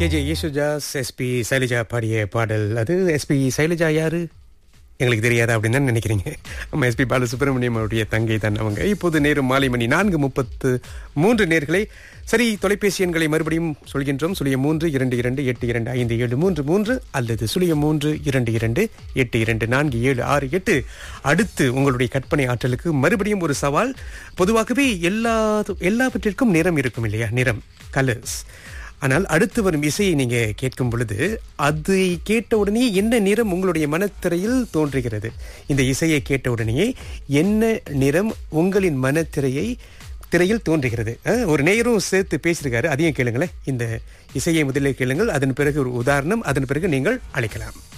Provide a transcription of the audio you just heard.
K J Yesudas SP Shailaja பாடிய பாடல் அது எஸ்பி சைலஜா யாரு எங்களுக்கு தெரியாதா அப்படின்னு தான் நினைக்கிறீங்க நம்ம எஸ்பி பாலசுப்ரமணியம் அவருடைய தங்கை தான் அவங்க இப்போது நேரம் மாலை மணி நான்கு முப்பத்து மூன்று நேர்களை சரி தொலைபேசி எண்களை மறுபடியும் சொல்கின்றோம் சுழிய மூன்று இரண்டு இரண்டு எட்டு இரண்டு ஐந்து ஏழு மூன்று மூன்று அல்லது சுழிய மூன்று இரண்டு இரண்டு எட்டு இரண்டு நான்கு ஏழு ஆறு எட்டு அடுத்து உங்களுடைய கற்பனை ஆற்றலுக்கு மறுபடியும் ஒரு சவால் பொதுவாகவே எல்லா எல்லாவற்றிற்கும் நிறம் இருக்கும் இல்லையா நிறம் கலர்ஸ் ஆனால் அடுத்து வரும் இசையை நீங்க கேட்கும் பொழுது அதை கேட்ட உடனே என்ன நிறம் உங்களுடைய மனத்திரையில் தோன்றுகிறது இந்த இசையை கேட்ட உடனேயே என்ன நிறம் உங்களின் மனத்திரையை திரையில் தோன்றுகிறது அஹ், ஒரு நேயரும் சேர்த்து பேசியிருக்காரு அதையும் கேளுங்களேன் இந்த இசையை முதலில் கேளுங்கள் அதன் பிறகு ஒரு உதாரணம் அதன் பிறகு நீங்கள் அழைக்கலாம்